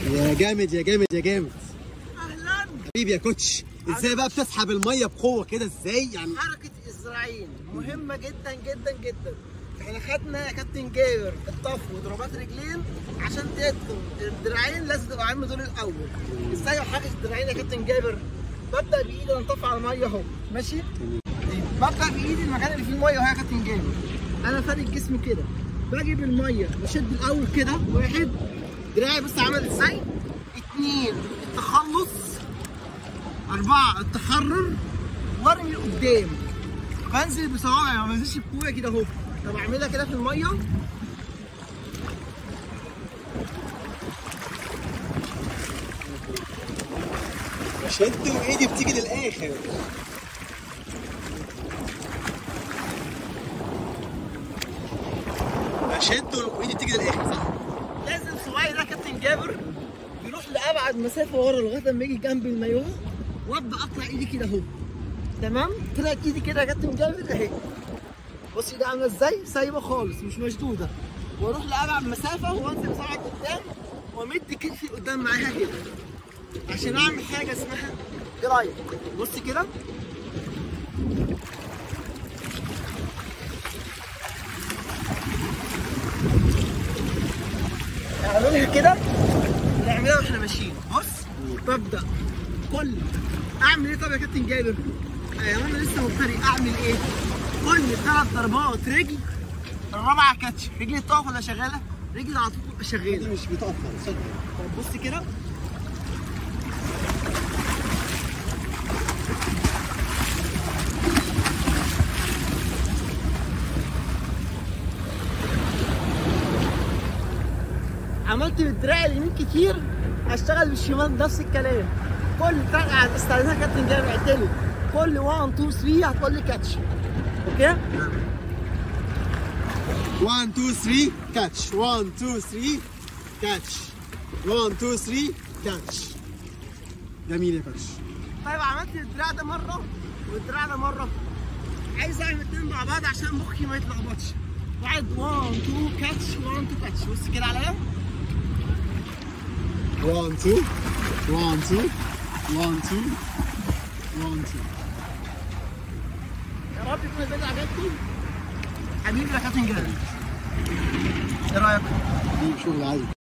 يا جامد يا جامد يا جامد اهلا حبيبي يا كوتش ازاي بقى بتسحب الميه بقوه كده ازاي يعني حركه الذراعين مهمه جدا جدا جدا احنا خدنا يا كابتن جابر الطف وضربات رجلين عشان تدخل الدراعين لازم تبقى عامل دول الاول ازاي حركه الدراعين يا كابتن جابر ببدا بايدي انطف على الميه اهو ماشي ببدا بايدي المكان اللي فيه الميه اهو يا كابتن جابر انا فارد جسمي كده بجيب الميه بشد الاول كده واحد دراعي بص عمل ازاي اتنين التخلص أربعة التحرر وارمي قدام بنزل بصوابعي ما بنزلش بقوة كده أهو طب أعملها كده في المية شد وايدي بتيجي للاخر اشد وايدي بتيجي للاخر صح لازم صباعي ده كابتن جابر يروح لأبعد مسافة ورا لغاية لما يجي جنب المايوه وأبدأ أطلع إيدي كده أهو تمام طلعت إيدي كده يا كابتن جابر أهي بص إيدي عاملة إزاي سايبة خالص مش مشدودة وأروح لأبعد مسافة وأنزل بصبعي قدام وأمد كتفي قدام معاها كده عشان أعمل حاجة اسمها جرايد بص كده اعملها كده نعملها واحنا ماشيين بص ببدا كل اعمل ايه طب يا كابتن جابر؟ آه وانا لسه مبتدئ اعمل ايه؟ كل ثلاث ضربات رجل الرابعه كاتش رجلي تقف ولا شغاله؟ رجلي على طول تبقى دي شغاله مش بتقف صدق طب بص كده عملت بالدراع اليمين كتير هشتغل بالشمال نفس الكلام كل ترقع استخدمها كابتن جابر اعتلي كل 1 2 3 هتقول لي كاتش اوكي 1 2 3 كاتش 1 2 3 كاتش 1 2 3 كاتش جميل يا كوتش طيب عملت الدراع ده مره والدراع ده مره عايز اعمل اتنين مع بعض عشان مخي ما يتلخبطش واحد 1 2 كاتش 1 2 كاتش بص كده عليا 1 2 1 2 1 2 1 2 يا رب يكون الفيديو عجبكم حبيبي يا كابتن جابر ايه رايك؟ دي شغل عالي